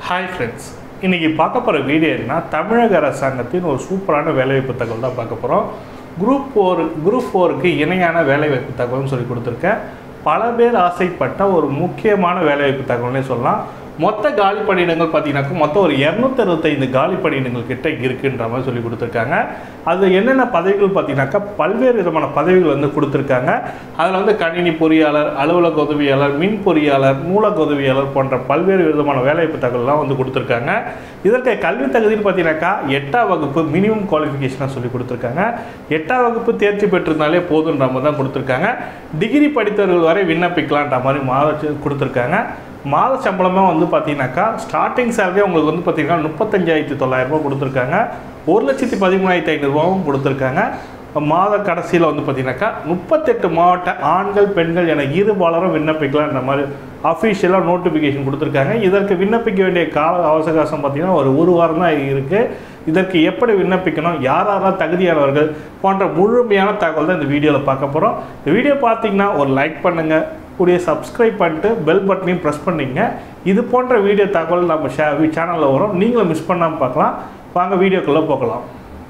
hi friends இன்றைக்கி பார்க்க போகிற வீடியோ என்ன தமிழக அரசாங்கத்தின் ஒரு சூப்பரான வேலைவாய்ப்பு தகவல் தான் பார்க்க போகிறோம் குரூப் ஃபோர் குரூப் ஃபோருக்கு இணையான வேலைவாய்ப்பு தகவல்னு சொல்லி கொடுத்துருக்கேன் பல பேர் ஆசைப்பட்ட ஒரு முக்கியமான வேலைவாய்ப்பு தகவல்னே சொல்லலாம் மொத்த காலி பணியிடங்கள் பார்த்தீங்கன்னாக்கா மொத்தம் ஒரு இரநூத்தறுபத்தைந்து காலி பணியிடங்கள் கிட்ட இருக்குன்ற மாதிரி சொல்லி கொடுத்துருக்காங்க அது என்னென்ன பதவிகள் பார்த்தீங்கன்னாக்கா பல்வேறு விதமான பதவிகள் வந்து கொடுத்துருக்காங்க அதில் வந்து கணினி பொறியாளர் அலுவலக உதவியாளர் மின் பொறியாளர் நூலக உதவியாளர் போன்ற பல்வேறு விதமான வேலைவாய்ப்பு தகவல்லாம் வந்து கொடுத்துருக்காங்க இதற்கு கல்வி தகுதின்னு பார்த்தீங்கன்னாக்கா எட்டாம் வகுப்பு மினிமம் குவாலிஃபிகேஷனாக சொல்லி கொடுத்துருக்காங்க எட்டாம் வகுப்பு தேர்ச்சி பெற்றிருந்தாலே போதுன்ற மாதிரி தான் கொடுத்துருக்காங்க டிகிரி படித்தவர்கள் வரை விண்ணப்பிக்கலான்ற மாதிரி மாத கொடுத்துருக்காங்க மாத சம்பளமாக வந்து பார்த்தீங்கன்னாக்கா ஸ்டார்டிங் சேலரி உங்களுக்கு வந்து பார்த்தீங்கன்னா முப்பத்தஞ்சாயிரத்தி தொள்ளாயிரம் ரூபாய் கொடுத்துருக்காங்க ஒரு லட்சத்தி பதிமூணாயிரத்தி ஐநூறுரூவாவும் கொடுத்துருக்காங்க மாத கடைசியில் வந்து பார்த்தீங்கன்னாக்கா முப்பத்தெட்டு மாவட்ட ஆண்கள் பெண்கள் என இருபாலரும் விண்ணப்பிக்கலான்ற மாதிரி அஃபிஷியலாக நோட்டிஃபிகேஷன் கொடுத்துருக்காங்க இதற்கு விண்ணப்பிக்க வேண்டிய கால அவகாசம் பார்த்தீங்கன்னா ஒரு ஒரு வாரம் தான் இருக்குது இதற்கு எப்படி விண்ணப்பிக்கணும் யார் யாரெல்லாம் தகுதியானவர்கள் போன்ற முழுமையான தகவல் தான் இந்த வீடியோவில் பார்க்க போகிறோம் இந்த வீடியோ பார்த்தீங்கன்னா ஒரு லைக் பண்ணுங்கள் கூடிய சப்ஸ்கிரைப் பண்ணிட்டு பெல் பட்டனையும் ப்ரெஸ் பண்ணிங்க இது போன்ற வீடியோ தகவல் நம்ம ஷே சேனலில் வரும் நீங்களும் மிஸ் பண்ணாமல் பார்க்கலாம் வாங்க வீடியோக்குள்ளே போகலாம்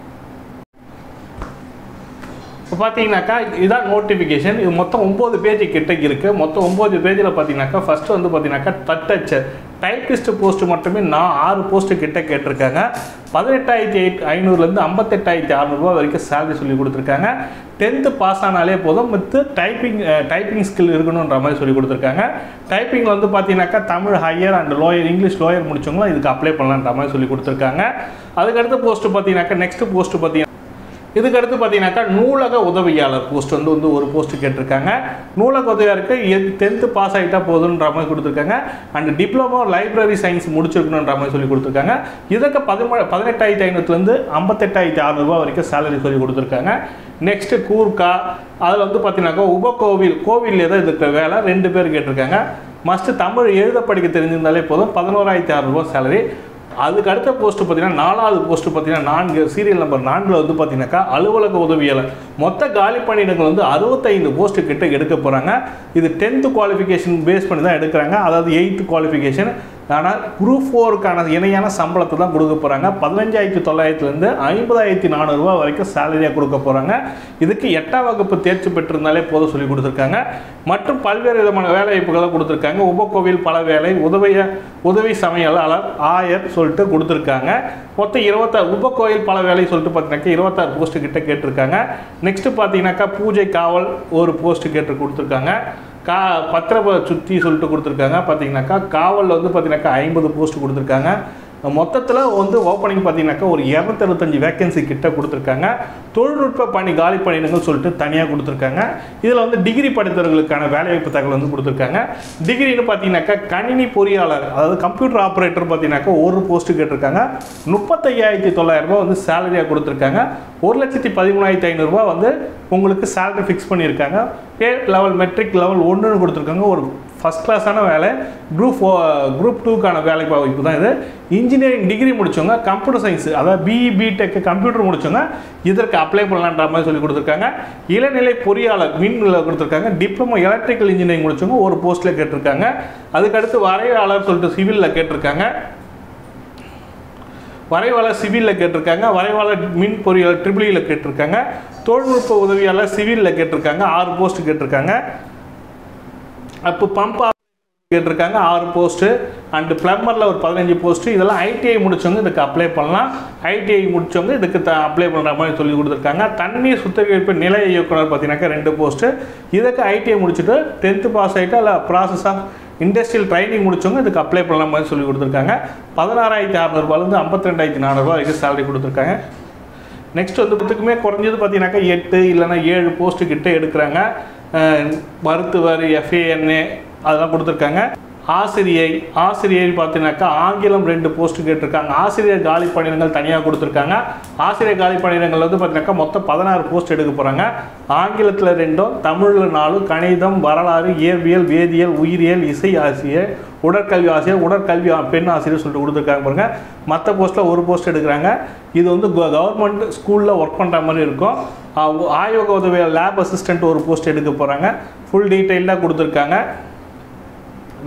இப்போ பார்த்தீங்கன்னாக்கா இதுதான் நோட்டிஃபிகேஷன் இது மொத்தம் ஒம்பது பேஜ் கிட்ட இருக்குது மொத்தம் ஒம்பது பேஜில் பார்த்தீங்கன்னாக்கா ஃபஸ்ட்டு வந்து பார்த்தீங்கன்னாக்கா தட்டச்சர் டைப்பிஸ்ட் போஸ்ட் மட்டுமே நான் ஆறு போஸ்ட்டு கிட்ட கேட்டிருக்காங்க பதினெட்டாயிரத்தி எயிட் ஐநூறுலேருந்து ஐம்பத்தெட்டாயிரத்தி அறநூறுபா வரைக்கும் சேலரி சொல்லி கொடுத்துருக்காங்க டென்த்து பாஸ் ஆனாலே போதும் மித்து டைப்பிங் டைப்பிங் ஸ்கில் இருக்கணுன்ற மாதிரி சொல்லி கொடுத்துருக்காங்க டைப்பிங்கில் வந்து பார்த்தீங்கன்னாக்கா தமிழ் higher and lower English lower முடிச்சவங்களும் இதுக்கு அப்ளை பண்ணலான்ற மாதிரி சொல்லி கொடுத்துருக்காங்க அதுக்கடுத்த போஸ்ட்டு பார்த்தீங்கன்னாக்கா நெக்ஸ்ட் போஸ்ட்டு பார்த்தீங்கன்னா இதுக்கடுத்து பார்த்தீங்கன்னாக்கா நூலக உதவியாளர் போஸ்ட் வந்து வந்து ஒரு போஸ்ட் கேட்டிருக்காங்க நூலக உதவியாளருக்கு டென்த்து பாஸ் ஆகிட்டா போதுன்ற மாதிரி கொடுத்துருக்காங்க அண்ட் டிப்ளமோ லைப்ரரி சயின்ஸ் முடிச்சிருக்கணுன்ற மாதிரி சொல்லி கொடுத்துருக்காங்க இதற்கு பதிமூ பதினெட்டாயிரத்தி ஐநூற்றுலேருந்து ஐம்பத்தெட்டாயிரத்தி அறநூறுபா வரைக்கும் சேலரி சொல்லி கொடுத்துருக்காங்க நெக்ஸ்ட்டு கூர்க்கா அதில் வந்து பார்த்தீங்கன்னாக்கா உபகோவில் கோவில் ஏதோ இதுக்கு வேலை ரெண்டு பேர் கேட்டிருக்காங்க மஸ்ட்டு தமிழ் எழுத படிக்க தெரிஞ்சிருந்தாலே போதும் பதினோராயிரத்தி அறநூறுபா சேலரி அதுக்கு அடுத்த போஸ்ட் பார்த்தீங்கன்னா நாலாவது போஸ்ட் பார்த்தீங்கன்னா நான்கு சீரியல் நம்பர் நான்கில் வந்து பார்த்தீங்கன்னாக்கா அலுவலக உதவியாளர் மொத்த காலி பணியிடங்கள் வந்து அறுபத்தைந்து போஸ்ட் கிட்ட எடுக்க போகிறாங்க இது டென்த்து குவாலிஃபிகேஷன் பேஸ் பண்ணி தான் எடுக்கிறாங்க அதாவது எயித்து குவாலிஃபிகேஷன் ஆனால் குரூப் ஃபோருக்கான இணையான சம்பளத்தை தான் கொடுக்க போகிறாங்க பதினஞ்சாயிரத்தி தொள்ளாயிரத்துலேருந்து ஐம்பதாயிரத்தி நானூறுரூவா வரைக்கும் சேலரியாக கொடுக்க போகிறாங்க இதுக்கு எட்டாம் வகுப்பு தேர்ச்சி பெற்றிருந்தாலே போதும் சொல்லி கொடுத்துருக்காங்க மற்றும் பல்வேறு விதமான வேலைவாய்ப்புகளை கொடுத்துருக்காங்க உபகோவில் பல வேலை உதவிய உதவி சமையலாளர் ஆயர் சொல்லிட்டு கொடுத்துருக்காங்க மொத்தம் இருபத்தாறு உபகோயில் பல வேலை சொல்லிட்டு பார்த்தீங்கன்னாக்கா இருபத்தாறு போஸ்ட்டு கிட்ட கேட்டிருக்காங்க நெக்ஸ்ட்டு பார்த்தீங்கன்னாக்கா பூஜை காவல் ஒரு போஸ்ட்டு கேட்டு கொடுத்துருக்காங்க கா பத்திர சுற்றி சொல்லிட்டு கொடுத்துருக்காங்க பார்த்தீங்கன்னாக்கா காவலில் வந்து பார்த்தீங்கன்னாக்கா ஐம்பது போஸ்ட் கொடுத்துருக்காங்க மொத்தத்தில் வந்து ஓப்பனிங் பார்த்தீங்கன்னாக்கா ஒரு இரநூத்தறுபத்தஞ்சு வேக்கன்சி கிட்ட கொடுத்துருக்காங்க தொழில்நுட்ப பணி காலி பணியிடங்கள் சொல்லிட்டு தனியாக கொடுத்துருக்காங்க இதில் வந்து டிகிரி படித்தவர்களுக்கான வேலைவாய்ப்பு தகவல் வந்து கொடுத்துருக்காங்க டிகிரின்னு பார்த்தீங்கன்னாக்கா கணினி பொறியாளர் அதாவது கம்ப்யூட்டர் ஆப்ரேட்டர் பார்த்தீங்கன்னாக்கா ஒரு போஸ்ட்டு கேட்டிருக்காங்க முப்பத்தையாயிரத்தி தொள்ளாயிரம் ரூபாய் வந்து சேலரியாக கொடுத்துருக்காங்க ஒரு லட்சத்தி பதிமூணாயிரத்தி ஐநூறுரூவா வந்து உங்களுக்கு சேலரி ஃபிக்ஸ் பண்ணியிருக்காங்க பே லெவல் மெட்ரிக் லெவல் ஒன்றுன்னு கொடுத்துருக்காங்க ஒரு ஃபஸ்ட் கிளாஸான வேலை குரூப் ஃபோ குரூப் டூக்கான வேலை வாய்ப்பு தான் இது இன்ஜினியரிங் டிகிரி முடித்தவங்க கம்ப்யூட்டர் சயின்ஸ் அதாவது பிஇ பிடெக் கம்ப்யூட்டர் முடித்தவங்க இதற்கு அப்ளை பண்ணலான்ற மாதிரி சொல்லி கொடுத்துருக்காங்க இளநிலை பொறியாளர் மின்னில் கொடுத்துருக்காங்க டிப்ளமோ எலக்ட்ரிக்கல் இன்ஜினியரிங் முடித்தவங்க ஒரு போஸ்ட்டில் கேட்டிருக்காங்க அதுக்கடுத்து வரைவாளர் சொல்லிட்டு சிவிலில் கேட்டிருக்காங்க வரைவாளர் சிவிலில் கேட்டிருக்காங்க வரைவாளர் மின் பொறியாளர் ட்ரிபிளியில் கேட்டிருக்காங்க தொழில்நுட்ப உதவியாளர் சிவிலில் கேட்டிருக்காங்க ஆறு போஸ்ட் கேட்டிருக்காங்க அப்போ பம்ப் கேட்டிருக்காங்க ஆறு போஸ்ட்டு அண்டு பிளம்பரில் ஒரு பதினஞ்சு போஸ்ட்டு இதெல்லாம் ஐடிஐ முடித்தவங்க இதுக்கு அப்ளை பண்ணலாம் ஐடிஐ முடித்தவங்க இதுக்கு த அப்ளை பண்ணுற மாதிரி சொல்லி கொடுத்துருக்காங்க தண்ணீர் சுத்திகரிப்பு நிலைய இயக்குனர் பார்த்தீங்கன்னாக்கா ரெண்டு போஸ்ட்டு இதுக்கு ஐடிஐ முடிச்சுட்டு டென்த்து பாஸ் ஆகிட்டு இல்லை ப்ராசஸ் ஆஃப் இண்டஸ்ட்ரியல் ட்ரைனிங் முடிச்சவங்க இதுக்கு அப்ளை பண்ணலாம் மாதிரி சொல்லி கொடுத்துருக்காங்க பதினாறாயிரத்தி அறநூறுபாலேருந்து ஐம்பத்தி ரெண்டாயிரத்தி நானூறுபா வரைக்கும் சேலரி கொடுத்துருக்காங்க நெக்ஸ்ட் வந்து இதுக்குமே குறைஞ்சது பார்த்தீங்கன்னாக்கா எட்டு இல்லைன்னா ஏழு போஸ்ட்டு கிட்ட எடுக்கிறாங்க மருத்துவர் எஃப்ஏஎன்ஏ அதெல்லாம் கொடுத்துருக்காங்க ஆசிரியை ஆசிரியர் பார்த்தீங்கன்னாக்கா ஆங்கிலம் ரெண்டு போஸ்ட் கேட்டிருக்காங்க ஆசிரியர் காலி பணியிடங்கள் தனியாக கொடுத்துருக்காங்க ஆசிரியர் காலி பணியிடங்கள் வந்து பார்த்தீங்கன்னாக்கா மொத்தம் பதினாறு போஸ்ட் எடுக்க போகிறாங்க ஆங்கிலத்தில் ரெண்டும் தமிழில் நாலு கணிதம் வரலாறு இயற்பியல் வேதியியல் உயிரியல் இசை ஆசிரியர் உடற்கல்வி ஆசிரியர் உடற்கல்வி பெண் ஆசிரியர் சொல்லிட்டு கொடுத்துருக்காங்க பாருங்க மற்ற போஸ்ட்டில் ஒரு போஸ்ட் எடுக்கிறாங்க இது வந்து கவர்மெண்ட் ஸ்கூலில் ஒர்க் பண்ணுற மாதிரி இருக்கும் ஆய்வக உதவியாளர் லேப் அசிஸ்டன்ட் ஒரு போஸ்ட் எடுக்க போகிறாங்க ஃபுல் டீட்டெயிலாக கொடுத்துருக்காங்க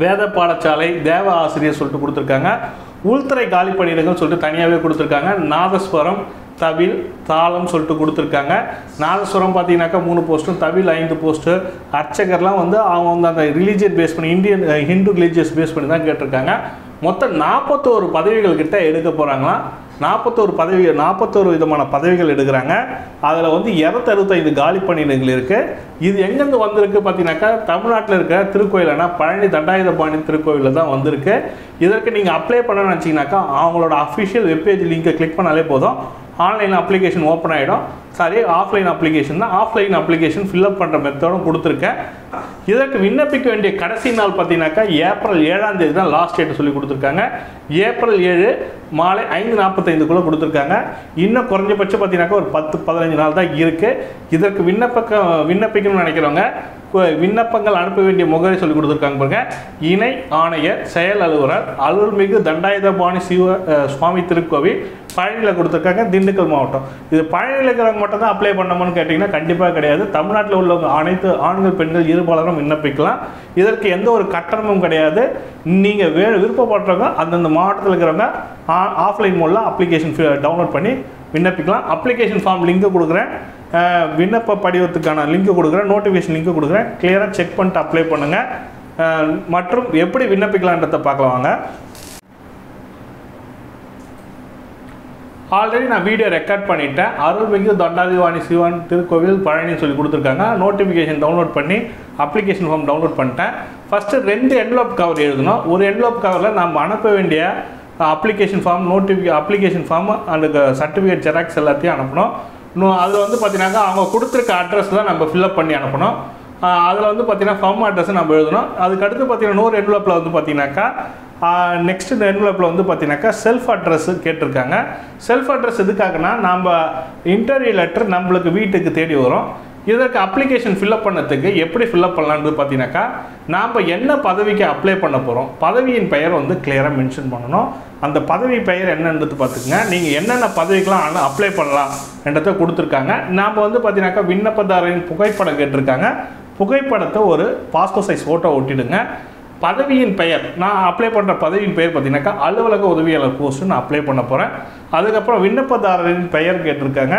வேத பாடசாலை தேவ ஆசிரியர் சொல்லிட்டு கொடுத்துருக்காங்க உள்துறை காலி பணியிடங்கள் சொல்லிட்டு தனியாகவே கொடுத்துருக்காங்க நாதஸ்வரம் தவில் தாளம் சொல்லிட்டு கொடுத்துருக்காங்க நாதஸ்வரம் பார்த்தீங்கன்னாக்கா மூணு போஸ்ட்டும் தவில் ஐந்து போஸ்ட்டு அர்ச்சகர்லாம் வந்து அவங்க வந்து அந்த ரிலீஜியன் பேஸ் பண்ணி Indian ah, Hindu religious base பண்ணி தான் கேட்டிருக்காங்க மொத்தம் நாற்பத்தோரு பதவிகள் கிட்ட எடுக்க போகிறாங்களாம் நாற்பத்தோரு பதவி நாற்பத்தோரு விதமான பதவிகள் எடுக்கிறாங்க அதில் வந்து இரநூத்தறுபத்தைந்து காலி பணியிடங்கள் இருக்குது இது எங்கேருந்து வந்திருக்கு பார்த்தீங்கன்னாக்கா தமிழ்நாட்டில் இருக்கிற திருக்கோயிலனா பழனி தண்டாயுதபாணி திருக்கோயிலில் தான் வந்திருக்கு இதற்கு நீங்கள் அப்ளை பண்ணணும்னு நினச்சிங்கனாக்கா அவங்களோட அஃபிஷியல் வெப்பேஜ் லிங்கை கிளிக் பண்ணாலே போதும் ஆன்லைன் அப்ளிகேஷன் ஓப்பன் ஆகிடும் சாரி ஆஃப்லைன் அப்ளிகேஷன் தான் ஆஃப்லைன் அப்ளிகேஷன் ஃபில்அப் பண்ணுற மெத்தடும் கொடுத்துருக்கேன் இதற்கு விண்ணப்பிக்க வேண்டிய கடைசி நாள் பார்த்தீங்கன்னாக்கா ஏப்ரல் ஏழாம் தேதி தான் லாஸ்ட் டேட் சொல்லி கொடுத்துருக்காங்க ஏப்ரல் ஏழு மாலை ஐந்து நாற்பத்தைந்துக்குள்ளே கொடுத்துருக்காங்க இன்னும் குறைஞ்சபட்சம் பார்த்தீங்கன்னாக்கா ஒரு பத்து பதினஞ்சு நாள் தான் இருக்குது இதற்கு விண்ணப்பக்க விண்ணப்பிக்கணும்னு நினைக்கிறவங்க கு- விண்ணப்பங்கள் அனுப்ப வேண்டிய முகவரி சொல்லி கொடுத்துருக்காங்க பாருங்க இணை ஆணையர் செயல் அலுவலர் அருள்மிகு தண்டாயுதபாணி சிவ அஹ், சுவாமி திருக்கோவில் பழனியில் கொடுத்துருக்காங்க திண்டுக்கல் மாவட்டம் இது பழனியில் இருக்கிறவங்க மட்டும் தான் அப்ளை பண்ணணும்னு கேட்டிங்கன்னா கண்டிப்பாக கிடையாது தமிழ்நாட்டில் உள்ளவங்க அனைத்து ஆண்கள் பெண்கள் இருபாலரும் விண்ணப்பிக்கலாம் இதற்கு எந்த ஒரு கட்டணமும் கிடையாது நீங்கள் வே விருப்பப்படுறவங்க அந்தந்த மாவட்டத்தில் இருக்கிறவங்க ஆஃப்லைன் மூலம் அப்ளிகேஷன் டவுன்லோட் பண்ணி விண்ணப்பிக்கலாம் அப்ளிகேஷன் ஃபார்ம் லிங்க் கொடுக்குறேன் அஹ், விண்ணப்ப படிவத்துக்கான லிங்க் கொடுக்குறேன் நோட்டிஃபிகேஷன் லிங்க் கொடுக்குறேன் கிளியராக செக் பண்ணிட்டு அப்ளை பண்ணுங்கள் அஹ், மற்றும் எப்படி விண்ணப்பிக்கலான்றதை பார்க்கலாம் வாங்க ஆல்ரெடி நான் வீடியோ ரெக்கார்ட் பண்ணிட்டேன் அருள்மிகு தண்டாதிவாணி சிவன் திருக்கோவில் பழனின்னு சொல்லி கொடுத்துருக்காங்க நோட்டிஃபிகேஷன் டவுன்லோட் பண்ணி அப்ளிகேஷன் ஃபார்ம் டவுன்லோட் பண்ணிட்டேன் ஃபஸ்ட்டு ரெண்டு என்வலப் கவர் எழுதணும் ஒரு என்வலப் கவரில் நம்ம அனுப்ப வேண்டிய அப்ளிகேஷன் ஃபார்ம் நோட்டிஃபிகே application form and certificate xerox எல்லாத்தையும் அனுப்பணும் இன்னும் அதில் வந்து பார்த்தீங்கன்னாக்கா அவங்க கொடுத்துருக்க அட்ரஸ் தான் நம்ம ஃபில்அப் பண்ணி அனுப்பணும் அதில் வந்து பார்த்தீங்கன்னா ஃபார்ம் அட்ரஸ் நம்ம எழுதணும் அதுக்கடுத்து பார்த்தீங்கன்னா இன்னொரு என்வலப்பில் வந்து பார்த்தீங்கன்னாக்கா நெக்ஸ்ட் என்வலப்பில் வந்து பார்த்தீங்கன்னாக்கா செல்ஃப் அட்ரஸ் கேட்டிருக்காங்க செல்ஃப் அட்ரஸ் எதுக்காகனா நம்ம இன்டர்வியூ லெட்டர் நம்மளுக்கு வீட்டுக்கு தேடி வரும் இதற்கு அப்ளிகேஷன் ஃபில்அப் பண்ணதுக்கு எப்படி ஃபில்அப் பண்ணலான்னு பார்த்தீங்கன்னாக்கா நாம் என்ன பதவிக்கு அப்ளை பண்ண போகிறோம் பதவியின் பெயர் வந்து கிளியராக மென்ஷன் பண்ணணும் அந்த பதவி பெயர் என்னன்றது பார்த்துக்குங்க நீங்கள் என்னென்ன பதவிக்கெலாம் அப்ளை பண்ணலாம் என்றதை கொடுத்துருக்காங்க நாம் வந்து பார்த்தீங்கன்னாக்கா விண்ணப்பதாரரின் புகைப்படம் கேட்டிருக்காங்க புகைப்படத்தை ஒரு பாஸ்போர்ட் சைஸ் ஃபோட்டோ ஒட்டிடுங்க பதவியின் பெயர் நான் அப்ளை பண்ணுற பதவியின் பெயர் பார்த்தீங்கன்னாக்கா அலுவலக உதவியாளர் போஸ்ட்டு நான் அப்ளை பண்ண போகிறேன் அதுக்கப்புறம் விண்ணப்பதாரரின் பெயர் கேட்டிருக்காங்க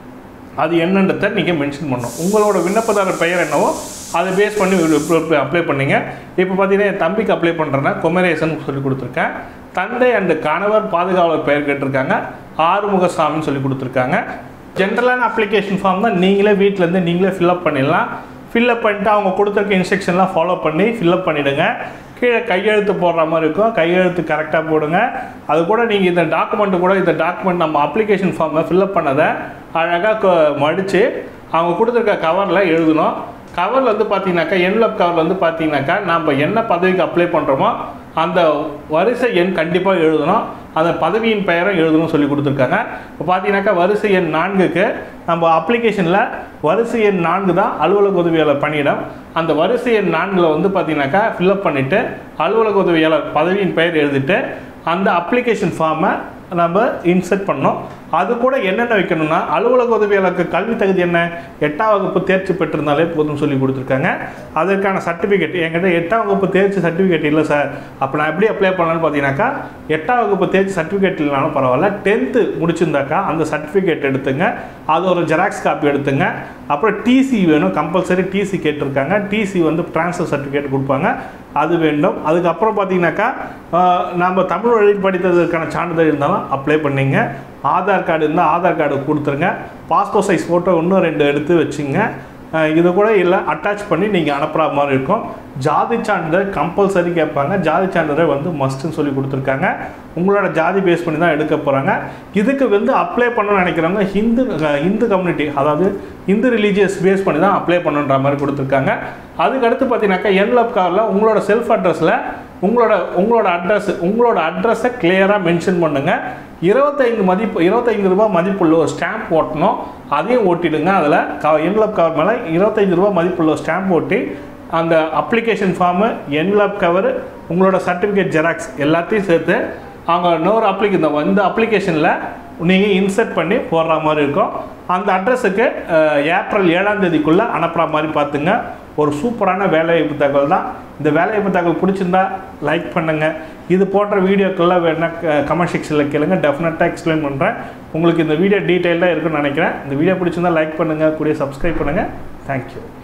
அது என்னன்றதை நீங்கள் மென்ஷன் பண்ணணும் உங்களோட விண்ணப்பதாரர் பெயர் என்னவோ அதை பேஸ் பண்ணி அப்ளை பண்ணீங்க இப்போ பார்த்தீங்கன்னா என் தம்பிக்கு அப்ளை பண்ணுறேன்னா குமரேசன் சொல்லி கொடுத்துருக்கேன் தந்தை அண்டு கணவர் பாதுகாவலர் பெயர் கேட்டிருக்காங்க ஆறுமுகசாமின்னு சொல்லி கொடுத்துருக்காங்க ஜென்ரலான அப்ளிகேஷன் ஃபார்ம் தான் நீங்களே வீட்டிலேருந்து நீங்களே ஃபில்அப் பண்ணிடலாம் ஃபில்அப் பண்ணிட்டு அவங்க கொடுத்துருக்க இன்ஸ்ட்ரக்ஷன்லாம் ஃபாலோ பண்ணி ஃபில்அப் பண்ணிவிடுங்க கீழே கையெழுத்து போடுற மாதிரி இருக்கும் கையெழுத்து கரெக்டாக போடுங்க அது கூட நீங்கள் இந்த டாக்குமெண்ட்டு கூட இந்த டாக்குமெண்ட் நம்ம அப்ளிகேஷன் ஃபார்மை ஃபில்அப் பண்ணதை அழகாக மடித்து அவங்க கொடுத்துருக்க கவரில் எழுதணும் கவரில் வந்து பார்த்தீங்கன்னாக்கா என்வலப் கவரில் வந்து பார்த்தீங்கன்னாக்கா நம்ம என்ன பதவிக்கு அப்ளை பண்ணுறோமோ அந்த வரிசை எண் கண்டிப்பாக எழுதணும் அந்த பதவியின் பெயரும் எழுதணும்னு சொல்லி கொடுத்துருக்காங்க இப்போ பார்த்தீங்கன்னாக்கா வரிசை எண் நான்குக்கு நம்ம அப்ளிகேஷனில் வரிசை எண் நான்கு தான் அலுவலக உதவியாளர் பணியிடம் அந்த வரிசை எண் நான்கில் வந்து பார்த்தீங்கன்னாக்கா ஃபில்அப் பண்ணிவிட்டு அலுவலக உதவியாளர் பதவியின் பெயர் எழுதிட்டு அந்த அப்ளிகேஷன் ஃபார்மை நம்ம இன்சர்ட் பண்ணோம் அது கூட என்னென்ன வைக்கணும்னா அலுவலக உதவியாளருக்கு கல்வி தகுதி என்ன எட்டாம் வகுப்பு தேர்ச்சி பெற்றிருந்தாலே போதும்னு சொல்லி கொடுத்துருக்காங்க அதற்கான சர்டிஃபிகேட் என்கிட்ட எட்டாம் வகுப்பு தேர்ச்சி சர்டிஃபிகேட் இல்லை சார் அப்போ நான் எப்படி அப்ளை பண்ணலான்னு பார்த்தீங்கன்னாக்கா எட்டாம் வகுப்பு தேர்ச்சி சர்டிஃபிகேட் இல்லைனாலும் பரவாயில்ல டென்த்து முடிச்சிருந்தாக்கா அந்த சர்டிஃபிகேட் எடுத்துங்க அது ஒரு ஜெராக்ஸ் காப்பி எடுத்துங்க அப்புறம் டிசி வேணும் கம்பல்சரி டிசி கேட்டிருக்காங்க டிசி வந்து ட்ரான்ஸ்ஃபர் சர்டிஃபிகேட் கொடுப்பாங்க அது வேண்டும் அதுக்கப்புறம் பார்த்தீங்கன்னாக்கா ஆஹ், நம்ம தமிழ் வழி படித்ததற்கான சான்றிதழ் இருந்தாலும் அப்ளை பண்ணீங்க ஆதார் கார்டு இருந்தால் ஆதார் கார்டு கொடுத்துருங்க பாஸ்போர்ட் சைஸ் ஃபோட்டோ இன்னும் ரெண்டு எடுத்து வச்சுங்க அஹ் இது கூட இல்லை அட்டாச் பண்ணி நீங்கள் அனுப்புகிற மாதிரி இருக்கும் ஜாதி சான்றிதழ் கம்பல்சரி கேட்பாங்க ஜாதி சான்றிதழ் வந்து மஸ்ட்டுன்னு சொல்லி கொடுத்துருக்காங்க உங்களோட ஜாதி பேஸ் பண்ணி தான் எடுக்க போகிறாங்க இதுக்கு வந்து அப்ளை பண்ணணும்னு நினைக்கிறவங்க ஹிந்து அஹ் இந்து கம்யூனிட்டி அதாவது இந்து ரிலீஜியஸ் பேஸ் பண்ணி தான் அப்ளை பண்ணுன்ற மாதிரி கொடுத்துருக்காங்க அதுக்கடுத்து பார்த்தீங்கன்னாக்கா என்லப் காரில் உங்களோட செல்ஃப் அட்ரஸில் உங்களோட உங்களோட அட்ரஸ் உங்களோட அட்ரஸை கிளியராக மென்ஷன் பண்ணுங்கள் இருபத்தைந்து மதிப்பு இருபத்தைந்து ரூபாய் மதிப்புள்ள ஒரு ஸ்டாம்ப் ஓட்டணும் அதையும் ஓட்டிடுங்க அதில் க என்வலப் கவர் மேலே இருபத்தைந்து ரூபாய் மதிப்புள்ள ஒரு ஸ்டாம்ப் ஓட்டி அந்த அப்ளிகேஷன் ஃபார்மு என்வலப் கவர் உங்களோட சர்டிஃபிகேட் ஜெராக்ஸ் எல்லாத்தையும் சேர்த்து அவங்க இன்னொரு அப்ளிகே இந்த இந்த அப்ளிகேஷனில் நீங்கள் இன்சர்ட் பண்ணி போடுற மாதிரி இருக்கும் அந்த அட்ரஸுக்கு ஏப்ரல் ஏழாம் தேதிக்குள்ளே அனுப்புகிற மாதிரி பார்த்துங்க ஒரு சூப்பரான வேலைவாய்ப்பு தகவல் தான் இந்த வேலைவாய்ப்பு தகவல் பிடிச்சிருந்தா லைக் பண்ணுங்கள் இது போன்ற வீடியோக்கெல்லாம் வேணா கமெண்ட் செக்ஷனில் கேளுங்க டெஃபினட்டாக எக்ஸ்பிளைன் பண்ணுறேன் உங்களுக்கு இந்த வீடியோ டீட்டெயிலாக இருக்குன்னு நினைக்கிறேன் இந்த வீடியோ பிடிச்சிருந்தா லைக் பண்ணுங்கள் கூடிய சப்ஸ்கிரைப் பண்ணுங்கள் தேங்க்யூ